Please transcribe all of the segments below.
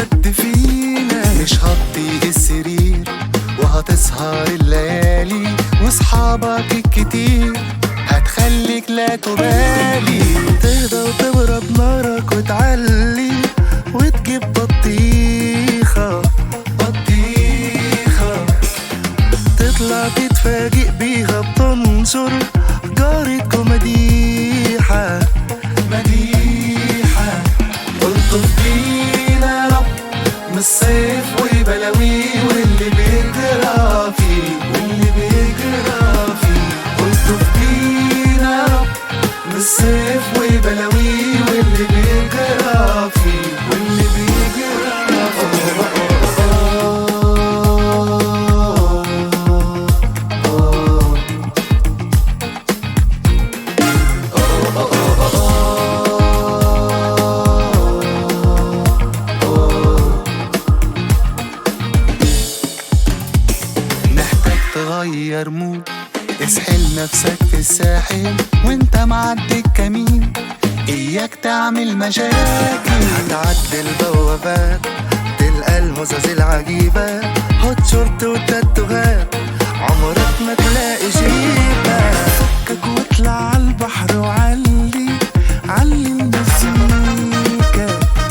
شد فينا مش هتطيق السرير وهتسهر الليالي واصحابك الكتير هتخليك لا تبالي تهدى وتبرد نارك وتعلي وتجيب بطيخة بطيخة تطلع تتفاجئ بيها بتنشر جارتكم مديحة مديحة الطف بينا يا رب من الصيف وبلاوي واللي بيجرى فيه واللي بيجرى فيه الطف بينا يا رب من الصيف وبلاوي واللي بيجرى فيه واللي بيجرى فيه محتاج تغير مود اسحل نفسك في الساحل وانت معدي الكمين اياك تعمل مشاكل هتعدي البوابات تلقى المزاز العجيبة هوت شورت والتاتوهات عمرك ما تلاقي جيبة فكك واطلع عالبحر وعلي علي المزيكا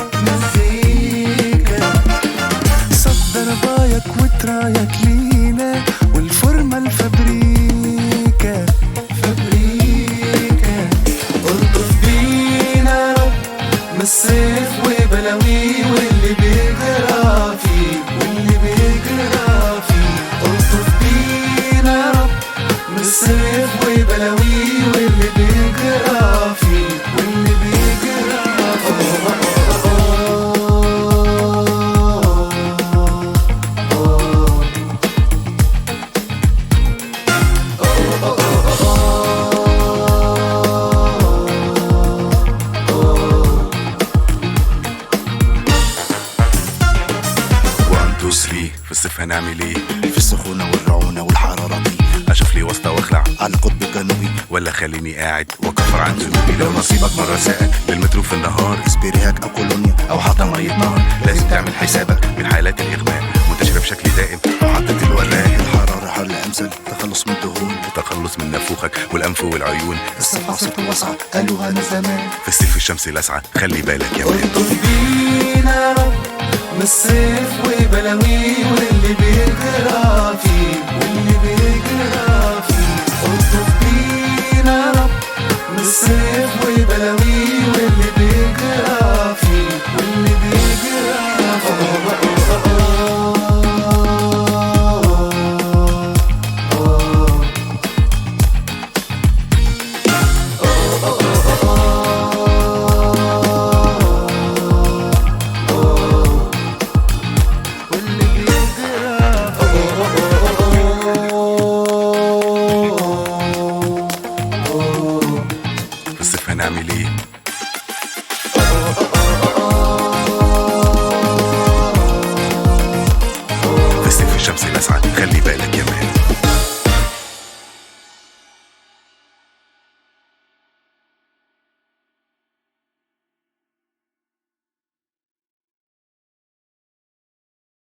مزيكا صدر بايك وترايك لينا والفورمة الفابريكا فابريكا الطف بينا يا رب من الصيف وبلاوي واللي بيجرى فيه واللي بيجرى فيه الطف بينا يا رب من الصيف وبلاوي واللي بيجرى فيه واللي بيجرى فيه وان تو ثري في الصيف هنعمل ايه في السخونة والرعونة والحرارة دي اشوف لي واسطه واخلع على القطب الجنوبي ولا خليني قاعد واكفر عن ذنوبي لو نصيبك مره ساقع بالمترو في النهار اسبريهاك او كولونيا او حتى ميه نار لازم تعمل حسابك من حالات الاغماء منتشره بشكل دائم وحطت الوراق الحرارة حل امثل تخلص من دهون وتخلص من نافوخك والانف والعيون الصفحة صوت واسعة قالوها من زمان في الصيف الشمس لاسعه خلي بالك يا ولد الطف بينا يا رب من الصيف وبلاوي واللي بيجرى فيه واللي بيجرى فيه الطف بينا يا رب من الصيف وبلاوي